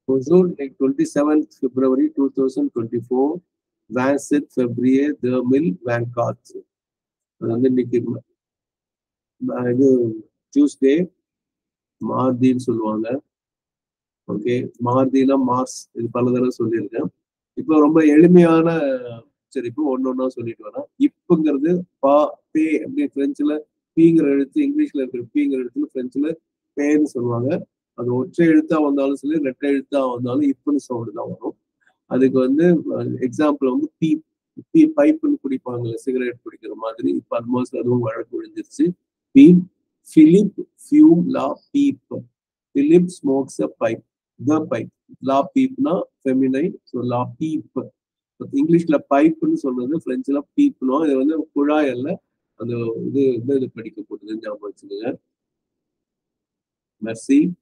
Bonjour, like 27th February 2024, 27 février 2024. அது வந்து இன்னைக்கு ம- ம- இது டியூஸ்டே மார்தின்னு சொல்லுவாங்க ஓகே மார்தினா மார்ஸ் இது பல தடவை சொல்லியிருக்கேன் இப்போ ரொம்ப எளிமையான உச்சரிப்பு ஒன்று ஒன்றா சொல்லிட்டு வரேன் இப்புங்கிறது பா பே அப்படி பிரெஞ்சுல பீங்கிற எழுத்து இங்கிலீஷ்ல இருக்கிற பீங்கிற எழுத்துல பிரெஞ்சுல பேன்னு சொல்லுவாங்க அது ஒற்றை எழுத்தா வந்தாலும் சரி ரெட்டை எழுத்தா வந்தாலும் இப்புன்னு சவுண்டு தான் வரும் அதுக்கு வந்து எக்ஸாம்பிள் வந்து பீ பீ பைப்புன்னு குடிப்பாங்கல்ல சிகரெட் குடிக்கிற மாதிரி இப்போ ஆல்மோஸ்ட் அதுவும் வழக்கு விழுந்துருச்சு பீப் பிலிப் ஃபியூம் லா பீப் Philippe smokes a pipe the pipe லா பீப்னா ஃபெமினைன் ஸோ லா பீப் இங்கிலீஷ்ல பைப்புன்னு சொன்னது பிரெஞ்சுல பீப்னும் இது வந்து குழாய் அல்ல அந்த இது இது இது படிக்க போட்டது ஞாபகம் வச்சுக்கோங்க மெர்சி